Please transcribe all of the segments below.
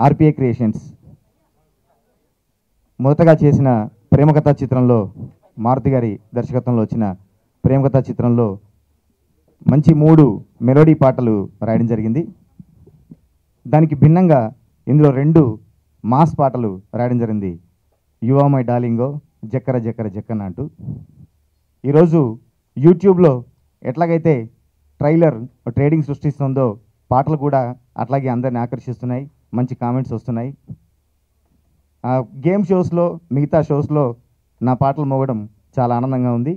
RPA creations మొదటగా చేసిన ప్రేమకథా చిత్రంలో మారుతి గారి దర్శకత్వంలో వచ్చిన ప్రేమకథా చిత్రంలో మంచి మూడు మెలోడీ పాటలు రాయడం జరిగింది దానికి భిన్నంగా ఇందులో రెండు మాస్ పాటలు రాయడం జరిగింది యువా మై డార్లింగో జక్కర జక్కర జక్కన అంటూ ఈరోజు యూట్యూబ్లో ఎట్లాగైతే ట్రైలర్ ట్రేడింగ్ సృష్టిస్తుందో పాటలు కూడా అట్లాగే అందరిని ఆకర్షిస్తున్నాయి మంచి కామెంట్స్ వస్తున్నాయి ఆ గేమ్ షోస్లో మిగతా షోస్లో నా పాటలు మోగడం చాలా ఆనందంగా ఉంది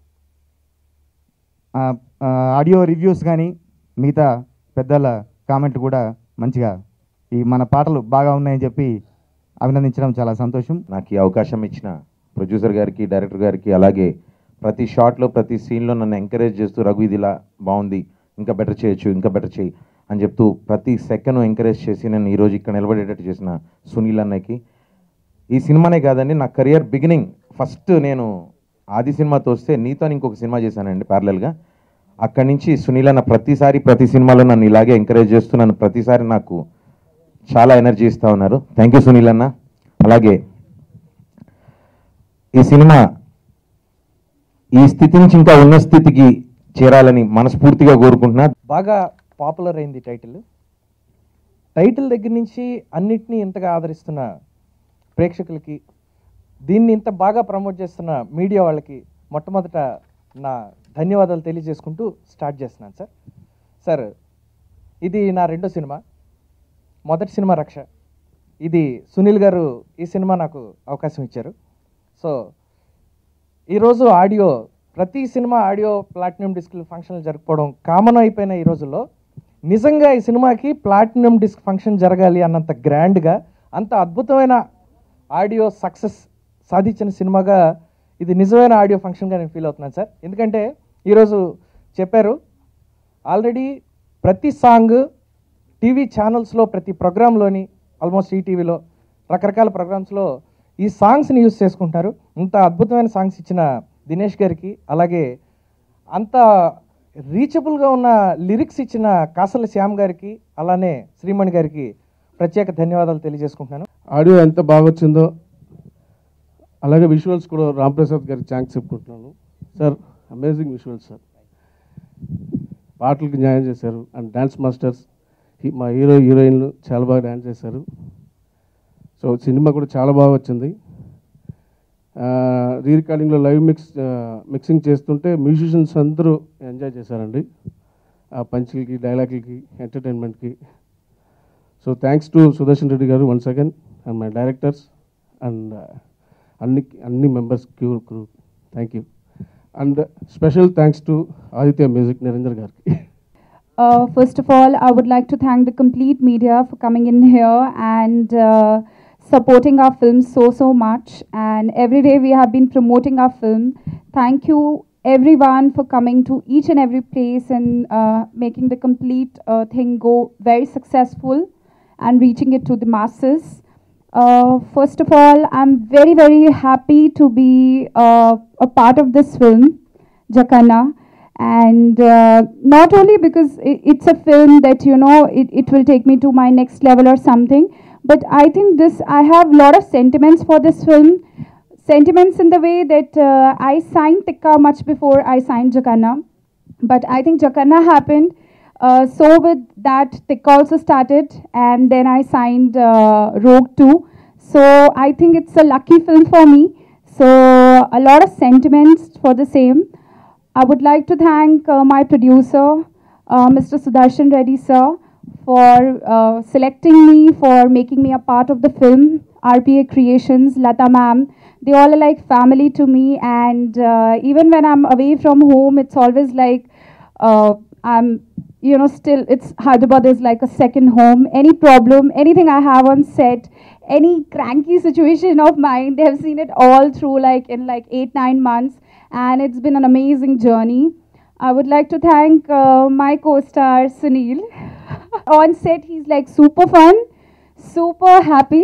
ఆ, ఆ, ఆడియో రివ్యూస్ కానీ మిగతా పెద్దల కామెంట్ కూడా మంచిగా ఈ మన పాటలు బాగా ఉన్నాయని చెప్పి అభినందించడం చాలా సంతోషం నాకు ఈ అవకాశం ఇచ్చిన ప్రొడ్యూసర్ గారికి డైరెక్టర్ గారికి అలాగే ప్రతి షాట్లో ప్రతి సీన్లో నన్ను ఎంకరేజ్ చేస్తూ రఘు ఇది ఇలా బాగుంది ఇంకా బెటర్ చేయొచ్చు ఇంకా బెటర్ చేయి అని చెప్తూ ప్రతి సెకండ్ ఎంకరేజ్ చేసి నేను ఈరోజు ఇక్కడ నిలబడేటట్టు చేసిన సునీల్ అన్నయ్యకి ఈ సినిమానే కాదండి నా కెరియర్ బిగినింగ్ ఫస్ట్ నేను ఆది సినిమాతో వస్తే నీతో ఇంకొక సినిమా చేశానండి ప్యారలల్గా అక్కడి నుంచి సునీల్ అన్న ప్రతిసారి ప్రతి సినిమాలో నన్ను ఇలాగే ఎంకరేజ్ చేస్తూ నన్ను ప్రతిసారి నాకు చాలా ఎనర్జీ ఇస్తూ ఉన్నారు థ్యాంక్ యూ సునీల్ అన్న అలాగే ఈ సినిమా ఈ స్థితి నుంచి ఇంకా ఉన్న స్థితికి చేరాలని మనస్ఫూర్తిగా కోరుకుంటున్నా బాగా పాపులర్ అయింది టైటిల్ టైటిల్ దగ్గర నుంచి అన్నిటినీ ఇంతగా ఆదరిస్తున్న ప్రేక్షకులకి దీన్ని ఇంత బాగా ప్రమోట్ చేస్తున్న మీడియా వాళ్ళకి మొట్టమొదట నా ధన్యవాదాలు తెలియజేసుకుంటూ స్టార్ట్ చేస్తున్నాను సార్ సార్ ఇది నా రెండో సినిమా మొదటి సినిమా రక్ష ఇది సునీల్ గారు ఈ సినిమా నాకు అవకాశం ఇచ్చారు సో ఈరోజు ఆడియో ప్రతి సినిమా ఆడియో ప్లాటినం డిస్క్లు ఫంక్షన్లు జరుపుకోవడం కామన్ అయిపోయిన ఈ రోజుల్లో నిజంగా ఈ సినిమాకి ప్లాటినం డిస్క్ ఫంక్షన్ జరగాలి అన్నంత గ్రాండ్గా అంత అద్భుతమైన ఆడియో సక్సెస్ సాధించిన సినిమాగా ఇది నిజమైన ఆడియో ఫంక్షన్గా నేను ఫీల్ అవుతున్నాను సార్ ఎందుకంటే ఈరోజు చెప్పారు ఆల్రెడీ ప్రతి సాంగ్ టీవీ ఛానల్స్లో ప్రతి ప్రోగ్రాంలోని ఆల్మోస్ట్ ఈటీవీలో రకరకాల ప్రోగ్రామ్స్లో ఈ సాంగ్స్ని యూస్ చేసుకుంటారు ఇంత అద్భుతమైన సాంగ్స్ ఇచ్చిన దినేష్ గారికి అలాగే అంత రీచబుల్గా ఉన్న లిరిక్స్ ఇచ్చిన కాసల శ్యామ్ గారికి అలానే శ్రీమణి గారికి ప్రత్యేక ధన్యవాదాలు తెలియజేసుకుంటున్నాను ఆడియో ఎంత బాగా వచ్చిందో అలాగే విజువల్స్ కూడా రాంప్రసాద్ గారికి థ్యాంక్స్ చెప్పుకుంటున్నాను సార్ అమేజింగ్ విజువల్స్ సార్ పాటలకు న్యాయం చేశారు అండ్ డ్యాన్స్ మాస్టర్స్ హీ- మా హీరో హీరోయిన్లు చాలా బాగా డ్యాన్స్ చేశారు సో సినిమా కూడా చాలా బాగా వచ్చింది రీ రికార్డింగ్లో లైవ్ మిక్స్ మిక్సింగ్ చేస్తుంటే మ్యూజిషియన్స్ అందరూ ఎంజాయ్ చేశారండి ఆ పంచులకి డైలాగులకి ఎంటర్టైన్మెంట్కి so thanks to Sudarshan Reddy garu once again and my directors and అన్ని అన్ని మెంబర్స్ క్యూ crew thank you and special thanks to Aditya music Niranjan గారికి Uh, first of all, I would like to thank the complete media for coming in here and uh, supporting our film so, so much. And every day we have been promoting our film. Thank you, everyone, for coming to each and every place and uh, making the complete uh, thing go very successful and reaching it to the masses. Uh, first of all, I'm very, very happy to be uh, a part of this film, Jakana and uh, not only because i it's a film that you know it, it will take me to my next level or something but i think this i have a lot of sentiments for this film sentiments in the way that uh, i signed tikka much before i signed jakanna but i think jakanna happened uh, so with that tikka also started and then i signed uh, rogue 2 so i think it's a lucky film for me so a lot of sentiments for the same I would like to thank uh, my producer, uh, Mr. Sudarshan Reddy sir, for uh, selecting me, for making me a part of the film. RPA Creations, Lata ma'am, they all are like family to me. And uh, even when I'm away from home, it's always like uh, I'm, you know, still, it's Hyderabad is like a second home. Any problem, anything I have on set, any cranky situation of mine, they have seen it all through like in like eight, nine months and it's been an amazing journey. I would like to thank uh, my co-star Sunil. On set, he's like super fun, super happy,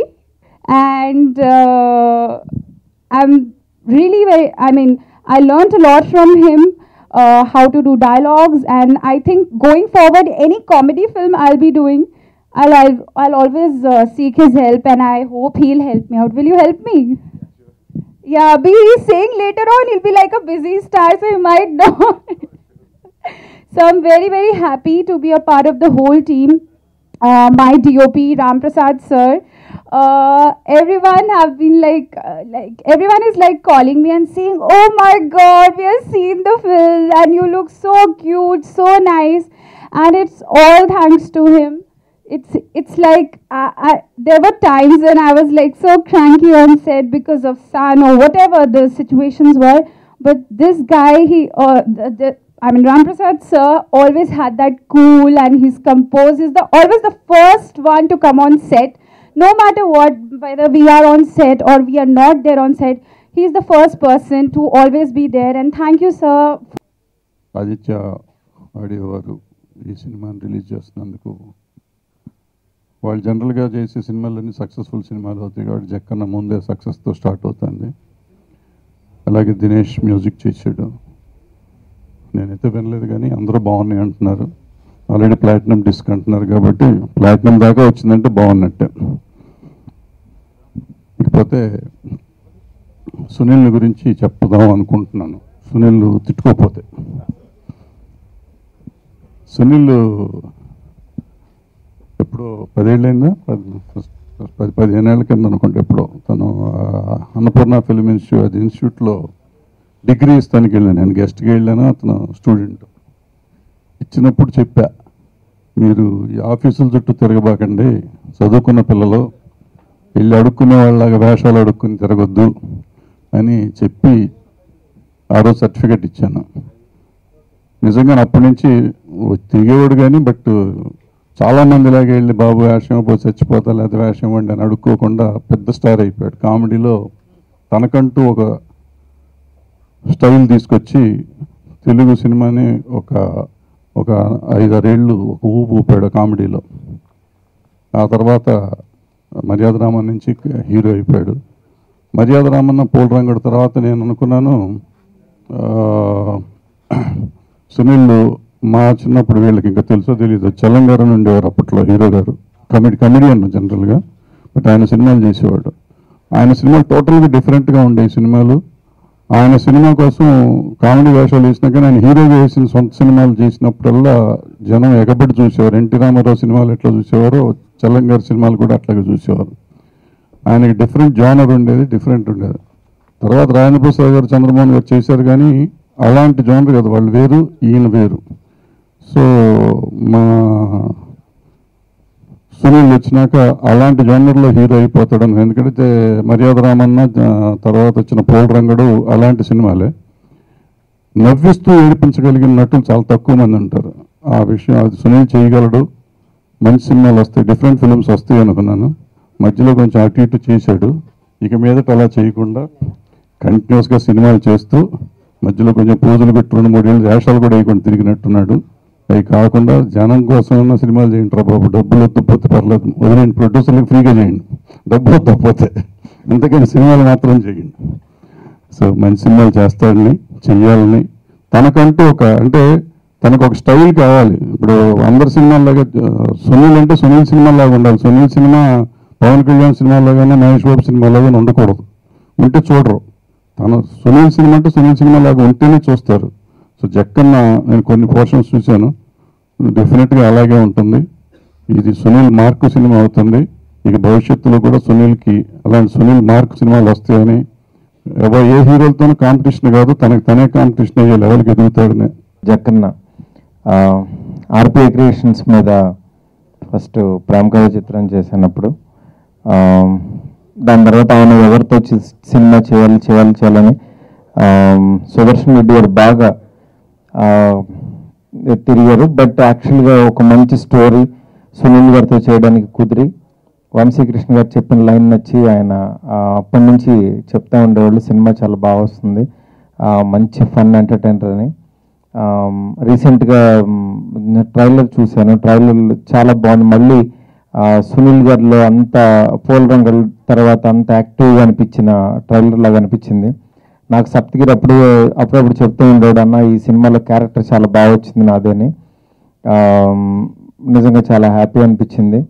and uh, I'm really very. I mean, I learned a lot from him. Uh, how to do dialogues, and I think going forward, any comedy film I'll be doing, I'll, I'll, I'll always uh, seek his help and I hope he'll help me out. Will you help me? Yeah, be he's saying later on he'll be like a busy star, so he might not. so I'm very, very happy to be a part of the whole team. Uh, my DOP, Ram Prasad sir. Uh, everyone have been like, uh, like everyone is like calling me and saying, "Oh my God, we have seen the film, and you look so cute, so nice," and it's all thanks to him it's it's like I, I, there were times when I was like so cranky on set because of sun or whatever the situations were. But this guy, he uh, the, the, I mean Ram Prasad sir always had that cool and he's composed. He's the always the first one to come on set, no matter what, whether we are on set or we are not there on set. He's the first person to always be there. And thank you, sir, Aditya audio వారు ఈ సినిమాని release చేస్తున్నందుకు వాళ్ళు జనరల్గా చేసే సినిమాలన్నీ successful సినిమాలు అవుతాయి కాబట్టి జక్కన్న ముందే సక్సెస్తో స్టార్ట్ అవుతుంది అలాగే దినేష్ మ్యూజిక్ చేశాడు నేనైతే వినలేదు కానీ అందరూ బాగున్నాయి అంటున్నారు ఆల్రెడీ ప్లాటినం డిస్క్ అంటున్నారు కాబట్టి ప్లాటినం దాకా వచ్చిందంటే బాగున్నట్టే ఇకపోతే సునీల్ గురించి చెప్పుదాం అనుకుంటున్నాను సునీల్ తిట్టుకోపోతే సునీల్ ఎప్పుడో పదేళ్ళైందా పది పది పదిహేను ఏళ్ళ కింద అనుకుంటే ఎప్పుడో తను ఆ, అన్నపూర్ణ ఫిల్మ్ ఇన్స్టిట్యూట్ అది ఇన్స్టిట్యూట్లో డిగ్రీ ఇస్తానికి వెళ్ళాను నేను గెస్ట్కి వెళ్ళాను అతను స్టూడెంట్ ఇచ్చినప్పుడు చెప్పా మీరు ఈ ఆఫీసుల చుట్టూ తిరగబాకండి చదువుకున్న పిల్లలు వెళ్ళి అడుక్కునే వాళ్ళలాగా వేషాలు అడుక్కుని తిరగొద్దు అని చెప్పి ఆ రోజు సర్టిఫికెట్ ఇచ్చాను నిజంగా అప్పటి నుంచి ఓ తిరిగేవాడు కానీ బట్ చాలా మంది ఇలాగే వెళ్ళి బాబు వేషం పోయి చచ్చిపోతా లేదా వేషం ఇవ్వండి అని అడుక్కోకుండా పెద్ద స్టార్ అయిపోయాడు కామెడీలో తనకంటూ ఒక స్టైల్ తీసుకొచ్చి తెలుగు సినిమాని ఒక ఒక ఐదారేళ్ళు ఒక ఊపు ఊపాడు కామెడీలో ఆ తర్వాత మర్యాద రామన్ నుంచి హీరో అయిపోయాడు మర్యాద రామన్న పూల రంగుడు తర్వాత నేను అనుకున్నాను ఆ, సునీల్ మా చిన్నప్పుడు వీళ్ళకి ఇంకా తెలుసో తెలియదు చలం గారు అని ఉండేవారు అప్పట్లో హీరో గారు కమెడీ కమెడియన్ జనరల్గా బట్ ఆయన సినిమాలు చేసేవాడు ఆయన సినిమాలు టోటల్గా డిఫరెంట్గా ఉండే ఈ సినిమాలు ఆయన సినిమా కోసం కామెడీ వేషాలు వేసినా కానీ ఆయన హీరోగా వేసిన సొంత సినిమాలు చేసినప్పుడల్లా జనం ఎగబడి చూసేవారు ఎన్టీ రామారావు సినిమాలు ఎట్లా చూసేవారో చల్లం గారి సినిమాలు కూడా అట్లాగే చూసేవారు ఆయనకి డిఫరెంట్ జానర్ ఉండేది డిఫరెంట్ ఉండేది తర్వాత రాజేంద్ర ప్రసాద్ గారు చంద్రమోహన్ గారు చేశారు కానీ అలాంటి జానర్ కదా వాళ్ళు వేరు ఈయన వేరు సో మా సునీల్ వచ్చినాక అలాంటి జానర్లో హీరో అయిపోతాడని ఎందుకంటే మర్యాద రామన్న ఆ, తర్వాత వచ్చిన పోల్ రంగడు అలాంటి సినిమాలే నవ్విస్తూ ఏడిపించగలిగిన నటులు చాలా తక్కువ మంది ఉంటారు ఆ విషయం అది సునీల్ చేయగలడు మంచి సినిమాలు వస్తాయి డిఫరెంట్ ఫిల్మ్స్ వస్తాయి అనుకున్నాను మధ్యలో కొంచెం అటు ఇటు చేశాడు ఇక మీదట అలా చేయకుండా కంటిన్యూస్గా సినిమాలు చేస్తూ మధ్యలో కొంచెం పూజలు పెట్టి రెండు మూడేళ్ళు వేషాలు కూడా వేయకుండా తిరిగినట్టున్నాడు అవి కాకుండా జనం కోసం ఉన్న సినిమాలు చేయండి రా బాబు డబ్బులు వద్దపోతే పర్లేదు వదిలేండి ప్రొడ్యూసర్లకు ఫ్రీగా చేయండి డబ్బులు వద్దపోతే ఇంతకని సినిమాలు మాత్రం చేయండి సో మంచి సినిమాలు చేస్తాడని చెయ్యాలని తనకంటూ ఒక అంటే తనకు ఒక స్టైల్ కావాలి ఇప్పుడు అందరి సినిమాల్లాగా ఆ, సునీల్ అంటే సునీల్ సినిమాలాగా ఉండాలి సునీల్ సినిమా పవన్ కళ్యాణ్ సినిమాలాగానే మహేష్ బాబు సినిమాలాగానే ఉండకూడదు ఉంటే చూడరు తన సునీల్ సినిమా అంటే సునీల్ సినిమా లాగా ఉంటేనే చూస్తారు సో జక్కన్న నేను కొన్ని పోర్షన్స్ చూశాను డెఫినెట్గా అలాగే ఉంటుంది ఇది సునీల్ మార్క్ సినిమా అవుతుంది ఇక భవిష్యత్తులో కూడా సునీల్కి అలాంటి సునీల్ మార్క్ సినిమాలు వస్తాయని ఎవరు ఏ హీరోలతోనూ కాంపిటీషన్ కాదు తనకి తనే కాంపిటీషన్ అయ్యే లెవెల్కి ఎదుగుతాడని జక్కన్న ఆర్పిఐ క్రియేషన్స్ మీద ఫస్ట్ ప్రేమ కథ చిత్రం చేసినప్పుడు ఆ, దాని తర్వాత ఆయన ఎవరితో చి- సినిమా చేయాలి చేయాలి చేయాలని ఆ, సుదర్శన్ రెడ్డి గారు బాగా ఆ, తిరిగారు బట్ యాక్చువల్గా ఒక మంచి స్టోరీ సునీల్ గారితో చేయడానికి కుదిరి వంశీకృష్ణ గారు చెప్పిన లైన్ నచ్చి ఆయన ఆ, అప్పటి నుంచి చెప్తా ఉండేవాళ్ళు సినిమా చాలా బాగా వస్తుంది ఆ, మంచి ఫన్ ఎంటర్టైనర్ అని రీసెంట్గా ట్రైలర్ చూశాను ట్రైలర్ చాలా బాగుంది మళ్ళీ ఆ, సునీల్ గారిలో అంత పోల్ రంగల్ తర్వాత అంత యాక్టివ్గా అనిపించిన ట్రైలర్ లాగా అనిపించింది నాకు సప్తగిరి అప్పుడు అప్పుడప్పుడు చెప్తూ ఉండేవాడు అన్న ఈ సినిమాలో క్యారెక్టర్ చాలా బాగా వచ్చింది నాదేని ఆ, నిజంగా చాలా హ్యాపీ అనిపించింది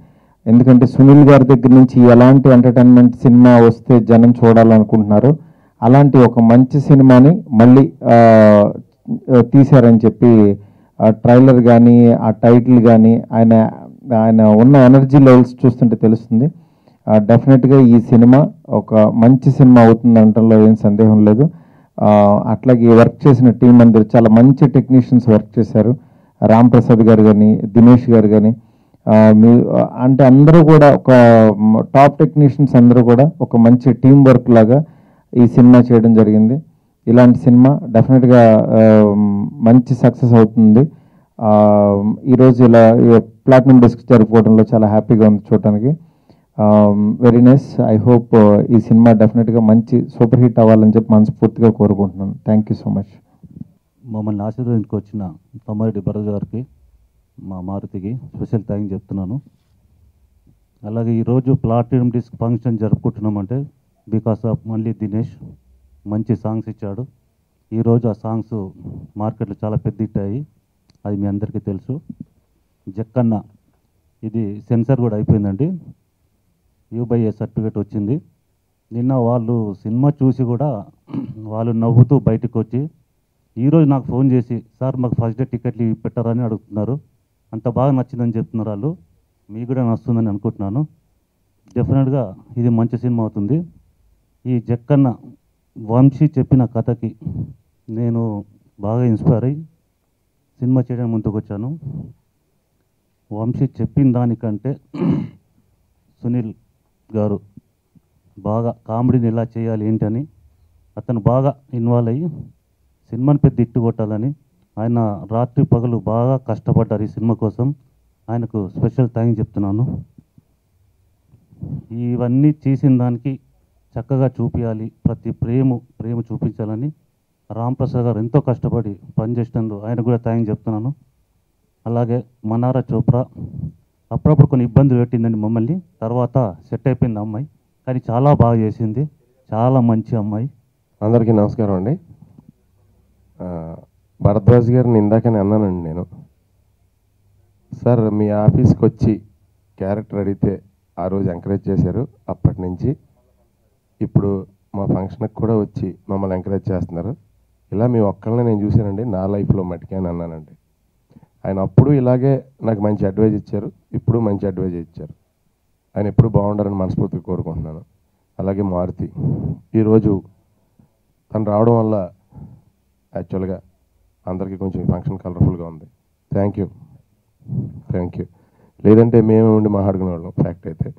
ఎందుకంటే సునీల్ గారి దగ్గర నుంచి ఎలాంటి ఎంటర్టైన్మెంట్ సినిమా వస్తే జనం చూడాలనుకుంటున్నారో అలాంటి ఒక మంచి సినిమాని మళ్ళీ ఆ, ఆ, తీశారని చెప్పి ఆ ట్రైలర్ కానీ ఆ టైటిల్ కానీ ఆయన ఆయన ఉన్న ఎనర్జీ లెవెల్స్ చూస్తుంటే తెలుస్తుంది డెఫినెట్గా ఈ సినిమా ఒక మంచి సినిమా అవుతుంది అనటంలో ఏం సందేహం లేదు ఆ, అట్లాగే వర్క్ చేసిన టీం అందరూ చాలా మంచి టెక్నీషియన్స్ వర్క్ చేశారు రామ్ ప్రసాద్ గారు కానీ దినేష్ గారు కానీ మీ అంటే అందరూ కూడా ఒక టాప్ టెక్నీషియన్స్ అందరూ కూడా ఒక మంచి టీం వర్క్ లాగా ఈ సినిమా చేయడం జరిగింది ఇలాంటి సినిమా డెఫినెట్గా మంచి సక్సెస్ అవుతుంది ఆ, ఈరోజు ఇలా ప్లాటినం డిస్క్ జరుపుకోవడంలో చాలా హ్యాపీగా ఉంది చూడటానికి వెరీ నైస్ ఐ హోప్ ఈ సినిమా డెఫినెట్గా మంచి సూపర్ హిట్ అవ్వాలని చెప్పి మనస్ఫూర్తిగా కోరుకుంటున్నాను థ్యాంక్ యూ సో మచ్ మమ్మల్ని ఆశీర్వదించుకు వచ్చిన తమ్మారెడ్డి భరత్ గారికి మా మారుతికి స్పెషల్ థ్యాంక్ చెప్తున్నాను అలాగే ఈరోజు ప్లాటినం డిస్క్ ఫంక్షన్ జరుపుకుంటున్నామంటే బికాస్ ఆఫ్ మళ్ళీ దినేష్ మంచి సాంగ్స్ ఇచ్చాడు ఈరోజు ఆ సాంగ్స్ మార్కెట్లో చాలా పెద్ద హిట్ అయ్యాయి అది మీ అందరికీ తెలుసు జక్కన్న ఇది సెన్సార్ కూడా అయిపోయిందండి యూబైఏ సర్టిఫికేట్ వచ్చింది నిన్న వాళ్ళు సినిమా చూసి కూడా వాళ్ళు నవ్వుతూ బయటకు వచ్చి ఈరోజు నాకు ఫోన్ చేసి సార్ మాకు ఫస్ట్ డే టికెట్లు పెట్టారని అడుగుతున్నారు అంత బాగా నచ్చిందని చెప్తున్నారు వాళ్ళు మీకు కూడా నచ్చుతుందని అనుకుంటున్నాను డెఫినెట్గా ఇది మంచి సినిమా అవుతుంది ఈ జక్కన్న వంశీ చెప్పిన కథకి నేను బాగా ఇన్స్పైర్ అయ్యి సినిమా చేయడానికి ముందుకు వచ్చాను వంశీ చెప్పిన దానికంటే సునీల్ గారు బాగా కామెడీని ఎలా చేయాలి ఏంటని అతను బాగా ఇన్వాల్వ్ అయ్యి సినిమాని పెద్ద ఇట్టు కొట్టాలని ఆయన రాత్రి పగలు బాగా కష్టపడ్డారు ఈ సినిమా కోసం ఆయనకు స్పెషల్ థ్యాంక్ చెప్తున్నాను ఇవన్నీ చేసిన దానికి చక్కగా చూపించాలి ప్రతి ప్రేమ ప్రేమ చూపించాలని రామ్ ప్రసాద్ గారు ఎంతో కష్టపడి పనిచేసినందుకు ఆయన కూడా థ్యాంక్ చెప్తున్నాను అలాగే మనారా చోప్రా అప్పుడప్పుడు కొన్ని ఇబ్బందులు పెట్టిందండి మమ్మల్ని తర్వాత సెట్ అయిపోయింది అమ్మాయి కానీ చాలా బాగా చేసింది చాలా మంచి అమ్మాయి అందరికీ నమస్కారం అండి ఆ, భరద్వాజ్ గారిని ఇందాకనే అన్నానండి నేను సార్ మీ ఆఫీస్కి వచ్చి క్యారెక్టర్ అడిగితే ఆ రోజు ఎంకరేజ్ చేశారు అప్పటి నుంచి ఇప్పుడు మా ఫంక్షన్కి కూడా వచ్చి మమ్మల్ని ఎంకరేజ్ చేస్తున్నారు ఇలా మీ ఒక్కళ్ళని నేను చూశానండి నా లైఫ్లో మటుకే అని అన్నానండి ఆయన అప్పుడు ఇలాగే నాకు మంచి అడ్వైజ్ ఇచ్చారు ఇప్పుడు మంచి అడ్వైజ్ ఇచ్చారు ఆయన ఎప్పుడు బాగుండాలని మనస్ఫూర్తిగా కోరుకుంటున్నాను అలాగే మారుతి ఈరోజు తను రావడం వల్ల యాక్చువల్గా అందరికీ కొంచెం ఫంక్షన్ కలర్ఫుల్గా ఉంది థ్యాంక్ యూ థ్యాంక్ యూ లేదంటే మేము ఉండి మాట్లాడుకునే వాళ్ళం ఫ్యాక్ట్ అయితే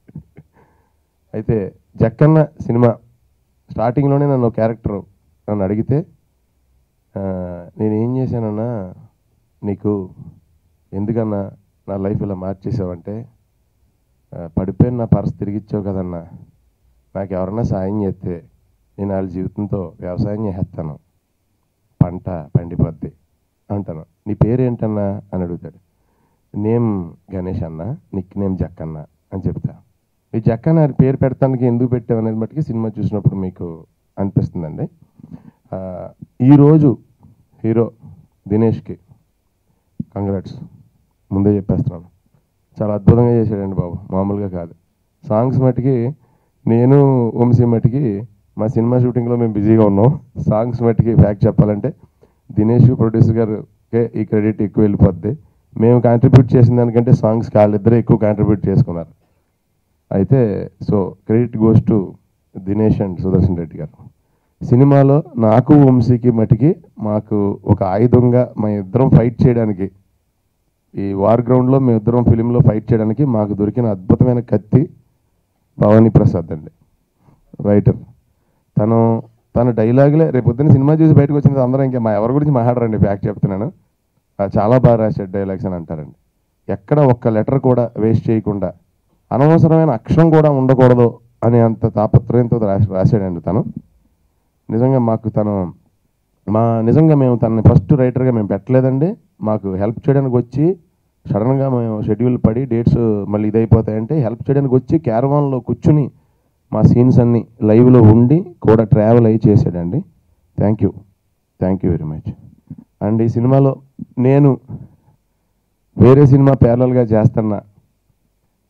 అయితే జక్కన్న సినిమా స్టార్టింగ్లోనే నన్ను క్యారెక్టర్ నన్ను అడిగితే ఆ, నేను ఏం చేశానన్నా నీకు ఎందుకన్నా నా లైఫ్ ఇలా మార్చేసావంటే ఆ, పడిపోయిన నా పర్స్ తిరిగిచ్చావు కదన్నా నాకు ఎవరన్నా సాయం చేస్తే నేను వాళ్ళ జీవితంతో వ్యవసాయం చేసేస్తాను పంట పండిపోద్ది అంటాను నీ పేరేంటన్నా అని అడుగుతాడు నేమ్ గణేష్ అన్న నిక్ నేమ్ జక్కన్న అని చెప్తా ఈ జక్కన్న అని పేరు పెడతానికి ఎందుకు పెట్టావు అనేది మట్టుకి సినిమా చూసినప్పుడు మీకు అనిపిస్తుందండి ఆ, ఈరోజు హీరో దినేష్కి కంగ్రాట్స్ ముందే చెప్పేస్తున్నాను చాలా అద్భుతంగా చేశాడండి బాబు మామూలుగా కాదు సాంగ్స్ మట్టుకి నేను వంశీ మట్టుకి మా సినిమా షూటింగ్లో మేము బిజీగా ఉన్నాం సాంగ్స్ మట్టుకి ఫ్యాక్ట్ చెప్పాలంటే దినేష్ ప్రొడ్యూసర్ గారుకే ఈ క్రెడిట్ ఎక్కువ వెళ్ళిపోద్ది మేము కాంట్రిబ్యూట్ చేసిన దానికంటే సాంగ్స్కి వాళ్ళిద్దరే ఎక్కువ కాంట్రిబ్యూట్ చేసుకున్నారు అయితే so credit goes to Dinesh and Sudarshan Reddy garu సినిమాలో నాకు వంశీకి మటుకి మాకు ఒక ఆయుధంగా మా ఇద్దరం ఫైట్ చేయడానికి ఈ వార్ గ్రౌండ్లో మేము ఇద్దరం ఫిలింలో ఫైట్ చేయడానికి మాకు దొరికిన అద్భుతమైన కత్తి భవానీ ప్రసాద్ అండి రైటర్ తను తన డైలాగులే రేపు పొద్దున్న సినిమా చూసి బయటకు వచ్చిన తర్వాత అందరూ ఇంకా మా ఎవరి గురించి మాట్లాడరండి బ్యాక్ చెప్తున్నాను ఆ, చాలా బాగా రాశాడు డైలాగ్స్ అని అంటారండి ఎక్కడ ఒక్క లెటర్ కూడా వేస్ట్ చేయకుండా అనవసరమైన అక్షరం కూడా ఉండకూడదు అనే అంత తాపత్రయంతో రాసి రాశాడండి తను నిజంగా మాకు తను మా నిజంగా మేము తనని ఫస్ట్ రైటర్గా మేము పెట్టలేదండి మాకు హెల్ప్ చేయడానికి వచ్చి సడన్గా మేము షెడ్యూల్ పడి డేట్స్ మళ్ళీ ఇదైపోతాయంటే హెల్ప్ చేయడానికి వచ్చి క్యారవాన్లో కూర్చుని మా సీన్స్ అన్ని లైవ్లో ఉండి కూడా ట్రావెల్ అయ్యి చేశాడండి thank you thank you very much and ఈ సినిమాలో నేను వేరే సినిమా ప్యారలల్గా చేస్తున్నా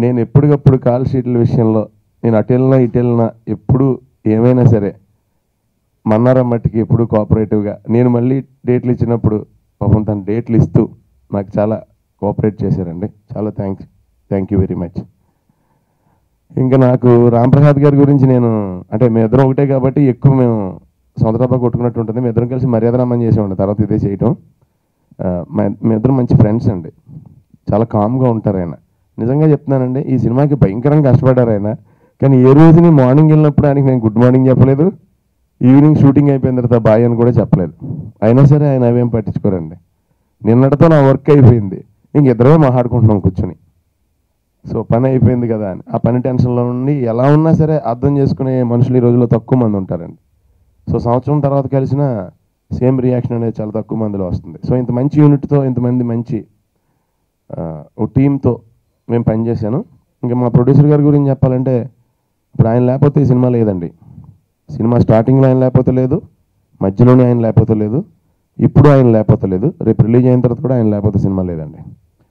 నేను ఎప్పటికప్పుడు కాల్ షీట్ల విషయంలో నేను అటు వెళ్ళినా ఇటు వెళ్ళినా ఎప్పుడు ఏమైనా సరే మన్నారం మట్టికి ఎప్పుడు కోఆపరేటివ్గా నేను మళ్ళీ డేట్లు ఇచ్చినప్పుడు పాపం తన డేట్లు ఇస్తూ నాకు చాలా కోఆపరేట్ చేశారండి చాలా thanks thank you very much ఇంకా నాకు రాంప్రసాద్ గారి గురించి నేను అంటే మీ ఇద్దరం ఒకటే కాబట్టి ఎక్కువ మేము సొంత డబ్బా కొట్టుకున్నట్టు ఉంటుంది మీ ఇద్దరం కలిసి మర్యాద రమ్మని చేసేవాడి తర్వాత ఇదే చేయటం ఆ, మా- మీ ఇద్దరం మంచి ఫ్రెండ్స్ అండి చాలా కామ్గా ఉంటారు ఆయన నిజంగా చెప్తున్నానండి ఈ సినిమాకి భయంకరంగా కష్టపడ్డారు ఆయన కానీ ఏ రోజుని మార్నింగ్ వెళ్ళినప్పుడు ఆయనకి నేను గుడ్ మార్నింగ్ చెప్పలేదు ఈవినింగ్ షూటింగ్ అయిపోయిన తర్వాత బాయ్ అని కూడా చెప్పలేదు అయినా సరే ఆయన అవేం పట్టించుకోరండి నిన్నటితో నా వర్క్ అయిపోయింది ఇంక ఇద్దరమే మాట్లాడుకుంటున్నాం కూర్చొని సో పని అయిపోయింది కదా అని ఆ పని టెన్షన్లో నుండి ఎలా ఉన్నా సరే అర్థం చేసుకునే మనుషులు ఈ రోజుల్లో తక్కువ మంది ఉంటారండి సో సంవత్సరం తర్వాత కలిసిన సేమ్ రియాక్షన్ అనేది చాలా తక్కువ మందిలో వస్తుంది సో ఇంత మంచి యూనిట్తో ఇంతమంది మంచి ఆ, ఓ టీంతో మేము పనిచేశాను ఇంకా మా ప్రొడ్యూసర్ గారి గురించి చెప్పాలంటే ఇప్పుడు ఆయన లేకపోతే ఈ సినిమా లేదండి సినిమా స్టార్టింగ్లో ఆయన లేకపోతే లేదు మధ్యలోనే ఆయన లేకపోతే లేదు ఇప్పుడు ఆయన లేకపోతే లేదు రేపు రిలీజ్ అయిన తర్వాత కూడా ఆయన లేకపోతే సినిమా లేదండి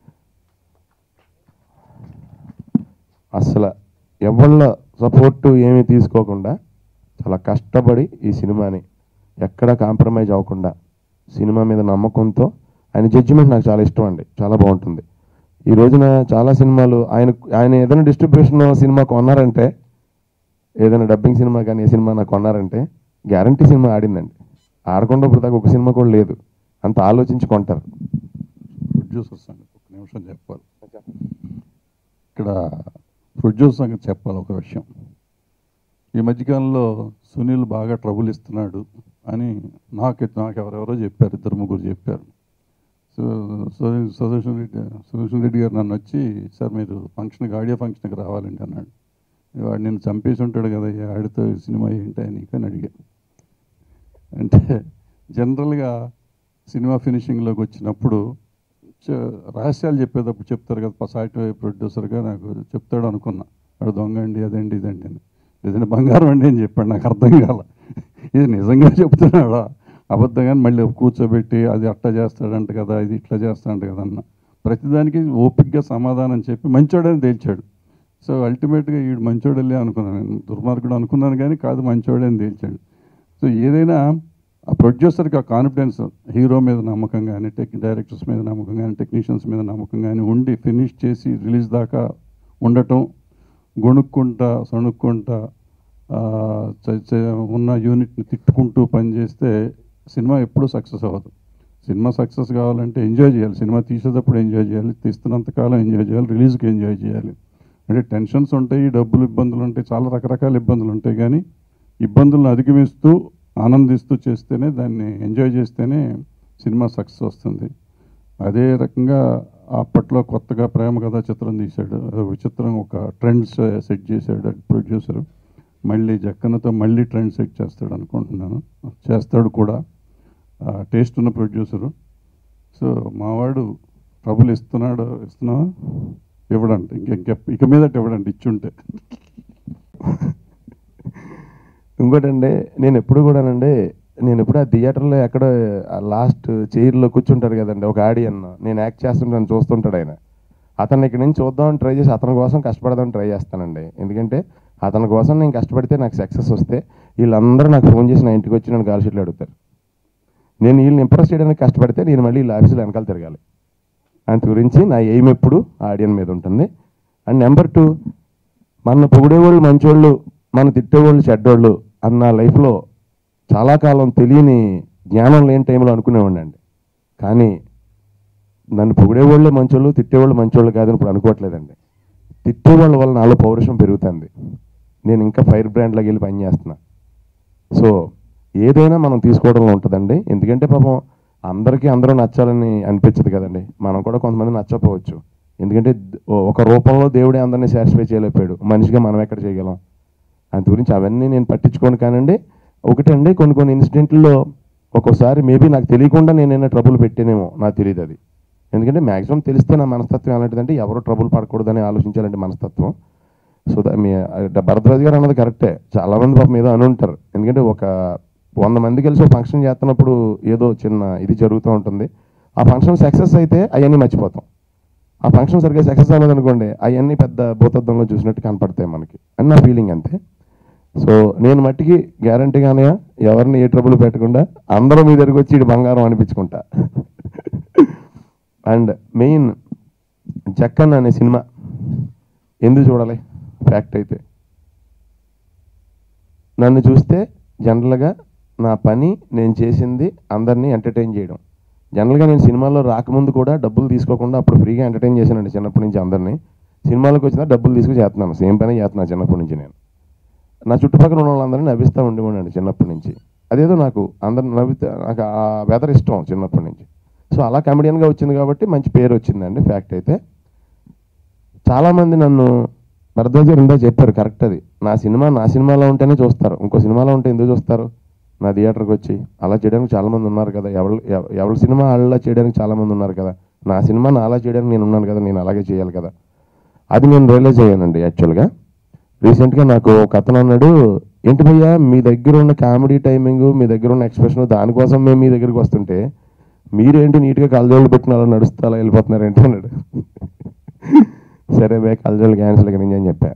అసలు ఎవళ్ళ సపోర్ట్ ఏమీ తీసుకోకుండా చాలా కష్టపడి ఈ సినిమాని ఎక్కడ కాంప్రమైజ్ అవ్వకుండా సినిమా మీద నమ్మకంతో ఆయన జడ్జిమెంట్ నాకు చాలా ఇష్టం అండి చాలా బాగుంటుంది ఈ రోజున చాలా సినిమాలు ఆయన ఆయన ఏదైనా డిస్ట్రిబ్యూషన్ సినిమా కొన్నారంటే ఏదైనా డబ్బింగ్ సినిమా కానీ ఏ సినిమా నాకు కొన్నారంటే గ్యారంటీ సినిమా ఆడిందండి ఆడకుండా ఇప్పుడు దాకా ఒక సినిమా కూడా లేదు అంత ఆలోచించి కొంటారు ప్రొడ్యూసర్ సంగతి ఒక నిమిషం చెప్పాలి ఇక్కడ ప్రొడ్యూసర్ సంగతి చెప్పాలి ఒక విషయం ఈ మధ్యకాలంలో సునీల్ బాగా ట్రబుల్ ఇస్తున్నాడు అని నాకు నాకు ఎవరెవరో చెప్పారు ఇద్దరు ముగ్గురు చెప్పారు సో సో- సుదర్శన్ రెడ్డి సుదర్శన్ రెడ్డి గారు నన్ను వచ్చి సార్ మీరు ఫంక్షన్కి ఆడియో ఫంక్షన్కి రావాలండి అన్నాడు వాడు నేను చంపేసి ఉంటాడు కదా ఈ ఆడితో ఈ సినిమా ఏంటి అని అని అడిగా అంటే జనరల్గా సినిమా ఫినిషింగ్లోకి వచ్చినప్పుడు చ- రహస్యాలు చెప్పేటప్పుడు చెప్తారు కదా సాటి ప్రొడ్యూసర్గా నాకు చెప్తాడు అనుకున్నా వాడు దొంగ అండి అదండి ఇదండి అని ఏదైనా బంగారం అండి అని చెప్పాడు నాకు అర్థం కాల ఇది నిజంగా చెప్తున్నాడా అబద్ధంగా మళ్ళీ కూర్చోబెట్టి అది అట్లా చేస్తాడంట కదా ఇది ఇట్లా చేస్తాడంట కదా అన్న ప్రతిదానికి ఓపిక్గా సమాధానం చెప్పి మంచోడని తేల్చాడు సో అల్టిమేట్గా వీడు మంచోడలే అనుకున్నాను నేను దుర్మార్గుడు అనుకున్నాను కానీ కాదు మంచోడే అని తేల్చాడు సో ఏదైనా ఆ ప్రొడ్యూసర్కి ఆ కాన్ఫిడెన్స్ హీరో మీద నమ్మకం కానీ టెక్ డైరెక్టర్స్ మీద నమ్మకం కానీ టెక్నీషియన్స్ మీద నమ్మకం కానీ ఉండి ఫినిష్ చేసి రిలీజ్ దాకా ఉండటం గొణుక్కుంటా సణుక్కుంటా ఆ, చ- చ- ఉన్న యూనిట్ని తిట్టుకుంటూ పనిచేస్తే సినిమా ఎప్పుడూ సక్సెస్ అవ్వదు సినిమా సక్సెస్ కావాలంటే ఎంజాయ్ చేయాలి సినిమా తీసేటప్పుడు ఎంజాయ్ చేయాలి తీస్తున్నంతకాలం ఎంజాయ్ చేయాలి రిలీజ్కి ఎంజాయ్ చేయాలి అంటే టెన్షన్స్ ఉంటాయి డబ్బులు ఇబ్బందులు ఉంటాయి చాలా రకరకాల ఇబ్బందులు ఉంటాయి కానీ ఇబ్బందులను అధిగమిస్తూ ఆనందిస్తూ చేస్తేనే దాన్ని ఎంజాయ్ చేస్తేనే సినిమా సక్సెస్ వస్తుంది అదే రకంగా అప్పట్లో కొత్తగా ప్రేమ కథా చిత్రం తీశాడు అది ఒక చిత్రం ఒక ట్రెండ్స్ సెట్ చేశాడు ప్రొడ్యూసర్ మళ్ళీ జక్కన్నతో మళ్ళీ ట్రెండ్ సెట్ చేస్తాడు అనుకుంటున్నాను చేస్తాడు కూడా టేస్ట్ ఉన్న ప్రొడ్యూసరు సో మావాడు ట్రబుల్ ఇస్తున్నాడు ఇస్తున్నావా ఇవ్వడంట ఇంక ఇంక ఇక మీదట ఇవ్వడంట ఇచ్చుంటే ఇంకోటండి నేను ఎప్పుడు కూడానండి నేను ఎప్పుడు ఆ థియేటర్లో ఎక్కడ లాస్ట్ చైర్లో కూర్చుంటారు కదండి ఒక ఆడియన్ నేను యాక్ట్ చేస్తుంటాను చూస్తుంటాడు ఆయన అతన్ని ఇక్కడి నుంచి చూద్దామని ట్రై చేసి అతని కోసం కష్టపడదామని ట్రై చేస్తానండి ఎందుకంటే అతని కోసం నేను కష్టపడితే నాకు సక్సెస్ వస్తే వీళ్ళందరూ నాకు ఫోన్ చేసి నా ఇంటికి వచ్చి నన్ను కాల్ షీట్లు అడుగుతారు నేను వీళ్ళని ఇంప్రెస్ చేయడానికి కష్టపడితే నేను మళ్ళీ వీళ్ళ ఆఫీసులో వెనకాల తిరగాలి అంత గురించి నా ఎయిమ్ ఎప్పుడు ఆడియన్ మీద ఉంటుంది అండ్ నెంబర్ టూ మన పొగిడేవాళ్ళు మంచోళ్ళు మన తిట్టేవాళ్ళు చెడ్డోళ్ళు అన్న లైఫ్లో చాలా కాలం తెలియని జ్ఞానం లేని టైంలో అనుకునేవాడిని అండి కానీ నన్ను పొగిడేవాళ్ళే మంచోళ్ళు తిట్టేవాళ్ళు మంచోళ్ళు కాదని ఇప్పుడు అనుకోవట్లేదండి తిట్టేవాళ్ళ వల్ల నాలో పౌరుషం పెరుగుతుంది నేను ఇంకా ఫైర్ బ్రాండ్లోకి వెళ్ళి పని చేస్తున్నా సో ఏదైనా మనం తీసుకోవడంలో ఉంటుందండి ఎందుకంటే పాపం అందరికీ అందరూ నచ్చాలని అనిపించదు కదండి మనం కూడా కొంతమంది నచ్చకపోవచ్చు ఎందుకంటే ద- ఒక రూపంలో దేవుడే అందరినీ సాటిస్ఫై చేయలేకపోయాడు మనిషిగా మనం ఎక్కడ చేయగలం అందు గురించి అవన్నీ నేను పట్టించుకోను కానండి ఒకటండి కొన్ని కొన్ని ఇన్సిడెంట్లో ఒక్కోసారి మేబీ నాకు తెలియకుండా నేనైనా ట్రబుల్ పెట్టానేమో నాకు తెలియదు అది ఎందుకంటే మ్యాక్సిమం తెలిస్తే నా మనస్తత్వం ఎలాంటిదంటే ఎవరు ట్రబుల్ పడకూడదని ఆలోచించాలంటే మనస్తత్వం సో ద- మీ ఆ భరద్వాజ్ గారు అన్నది కరెక్టే చాలా మంది పాపం ఏదో అని ఉంటారు ఎందుకంటే ఒక వంద మంది కలిసి ఒక ఫంక్షన్ చేస్తున్నప్పుడు ఏదో చిన్న ఇది జరుగుతూ ఉంటుంది ఆ ఫంక్షన్ సక్సెస్ అయితే అవన్నీ మర్చిపోతాం ఆ ఫంక్షన్ సరిగ్గా సక్సెస్ అవ్వలేదు అనుకోండి అవన్నీ పెద్ద భూతద్దంలో చూసినట్టు కనపడతాయి మనకి అని నా ఫీలింగ్ అంతే సో నేను మట్టికి గ్యారంటీగానే ఎవరిని ఏ ట్రబుల్ పెట్టకుండా అందరూ మీ దగ్గరికి వచ్చి ఇటు బంగారం అనిపించుకుంటా అండ్ మెయిన్ జక్కన్ అనే సినిమా ఎందుకు చూడాలి ఫ్యాక్ట్ అయితే నన్ను చూస్తే జనరల్గా నా పని నేను చేసింది అందరినీ ఎంటర్టైన్ చేయడం జనరల్గా నేను సినిమాల్లో రాకముందు కూడా డబ్బులు తీసుకోకుండా అప్పుడు ఫ్రీగా ఎంటర్టైన్ చేశానండి చిన్నప్పటి నుంచి అందరినీ సినిమాలకు వచ్చినా డబ్బులు తీసుకుని చేస్తున్నాను సేమ్ పనే చేస్తున్నాను చిన్నప్పటి నుంచి నేను నా చుట్టుపక్కల ఉన్న వాళ్ళందరినీ నవ్విస్తూ ఉండేవాడిని చిన్నప్పటి నుంచి అదేదో నాకు అందరిని నవ్వితే నాకు ఆ వెదర్ ఇష్టం చిన్నప్పటి నుంచి సో అలా కమెడియన్గా వచ్చింది కాబట్టి మంచి పేరు వచ్చిందండి ఫ్యాక్ట్ అయితే చాలామంది నన్ను భరద్వాజ్ గారు ఇందా చెప్పారు కరెక్ట్ అది నా సినిమా నా సినిమాలో ఉంటేనే చూస్తారు ఇంకో సినిమాలో ఉంటే ఎందుకు చూస్తారు నా థియేటర్కి వచ్చి అలా చేయడానికి చాలామంది ఉన్నారు కదా ఎవరు ఎవ- ఎవరి సినిమా అలా చేయడానికి చాలామంది ఉన్నారు కదా నా సినిమా నా అలా చేయడానికి నేను ఉన్నాను కదా నేను అలాగే చేయాలి కదా అది నేను రియలైజ్ అయ్యానండి యాక్చువల్గా రీసెంట్గా నాకు ఒక అతను అన్నాడు ఏంటి భయ్యా మీ దగ్గర ఉన్న కామెడీ టైమింగ్ మీ దగ్గర ఉన్న ఎక్స్ప్రెషన్ దానికోసం మేము మీ దగ్గరికి వస్తుంటే మీరేంటి నీట్గా కలజోళ్ళు పెట్టిన అలా నడుస్తూ అలా వెళ్ళిపోతున్నారు ఏంటి అన్నాడు సరే బే కలజోళ్ళు క్యాన్సిల్ ఇక్కడ నుంచి అని చెప్పా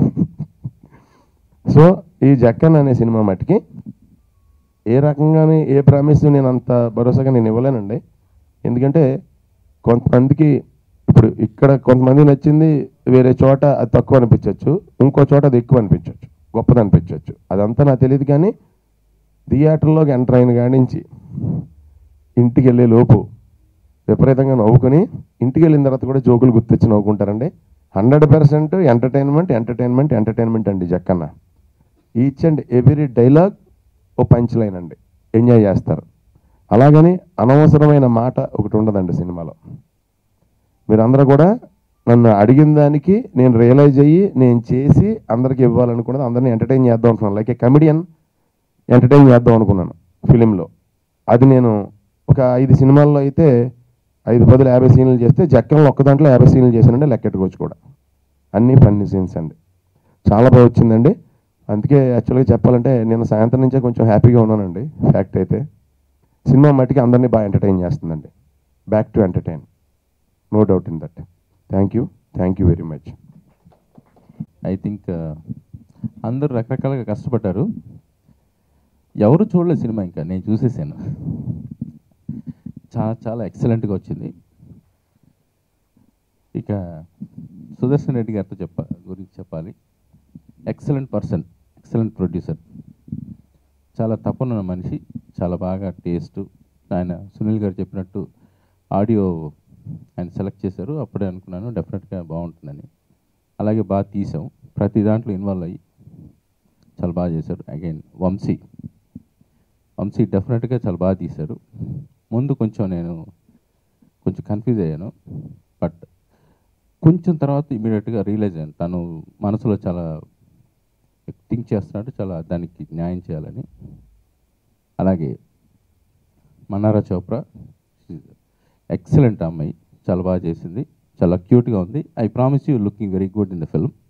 సో ఈ జక్కన్ అనే సినిమా మట్టుకి ఏ రకంగానే ఏ ప్రామిస్ నేను అంత భరోసాగా నేను ఇవ్వలేనండి ఎందుకంటే కొంతమందికి ఇప్పుడు ఇక్కడ కొంతమంది నచ్చింది వేరే చోట అది తక్కువ అనిపించవచ్చు ఇంకో చోట అది ఎక్కువ అనిపించవచ్చు గొప్పది అనిపించవచ్చు అదంతా నాకు తెలియదు కానీ థియేటర్లోకి ఎంటర్ అయిన కాడి నుంచి ఇంటికి వెళ్ళే లోపు విపరీతంగా నవ్వుకొని ఇంటికి వెళ్ళిన తర్వాత కూడా జోకులు గుర్తొచ్చి నవ్వుకుంటారండి hundred percent entertainment entertainment entertainment అండి Jakkanna each and every dialogue ఓ పంచ్ లైన్ అండి ఎంజాయ్ చేస్తారు అలాగని అనవసరమైన మాట ఒకటి ఉండదండి సినిమాలో మీరందరూ కూడా నన్ను అడిగిన దానికి నేను రియలైజ్ అయ్యి నేను చేసి అందరికి ఇవ్వాలనుకున్నది అందరిని ఎంటర్టైన్ చేద్దాం అనుకున్నాను లైక్ ఏ కమెడియన్ ఎంటర్టైన్ చేద్దాం అనుకున్నాను ఫిలింలో అది నేను ఒక ఐదు సినిమాల్లో అయితే ఐదు పదులు యాభై సీన్లు చేస్తే జక్కన్లో ఒక్క దాంట్లో యాభై సీన్లు చేశానండి లెక్కెట్టుకోవచ్చు కూడా అన్నీ ఫన్నీ సీన్స్ అండి చాలా బాగా వచ్చిందండి అందుకే యాక్చువల్గా చెప్పాలంటే నేను సాయంత్రం నుంచే కొంచెం హ్యాపీగా ఉన్నానండి ఫ్యాక్ట్ అయితే సినిమా మట్టికి అందరినీ బాగా ఎంటర్టైన్ చేస్తుందండి back to entertain no doubt in that thank you thank you very much I think అందరూ రకరకాలుగా కష్టపడ్డారు ఎవరు చూడలేదు సినిమా ఇంకా నేను చూసేసాను చాలా చాలా ఎక్సలెంట్గా వచ్చింది ఇక సుదర్శన్ రెడ్డి గారితో చెప్ప గురించి చెప్పాలి ఎక్సలెంట్ పర్సన్ ఎక్సలెంట్ ప్రొడ్యూసర్ చాలా తపనున్న మనిషి చాలా బాగా టేస్ట్ ఆయన సునీల్ గారు చెప్పినట్టు ఆడియో ఆయన సెలెక్ట్ చేశారు అప్పుడే అనుకున్నాను డెఫినెట్గా బాగుంటుందని అలాగే బాగా తీసాం ప్రతి దాంట్లో ఇన్వాల్వ్ అయ్యి చాలా బాగా చేశారు అగైన్ వంశీ వంశీ డెఫినెట్గా చాలా బాగా తీశారు ముందు కొంచెం నేను కొంచెం కన్ఫ్యూజ్ అయ్యాను బట్ కొంచెం తర్వాత ఇమీడియట్గా రియలైజ్ అయ్యాను తను మనసులో చాలా థింక్ చేస్తున్నాడు చాలా దానికి న్యాయం చేయాలని అలాగే మన్నారా చోప్రా ఎక్సలెంట్ అమ్మాయి చాలా బాగా చేసింది చాలా క్యూట్గా ఉంది I promise you looking very good in the film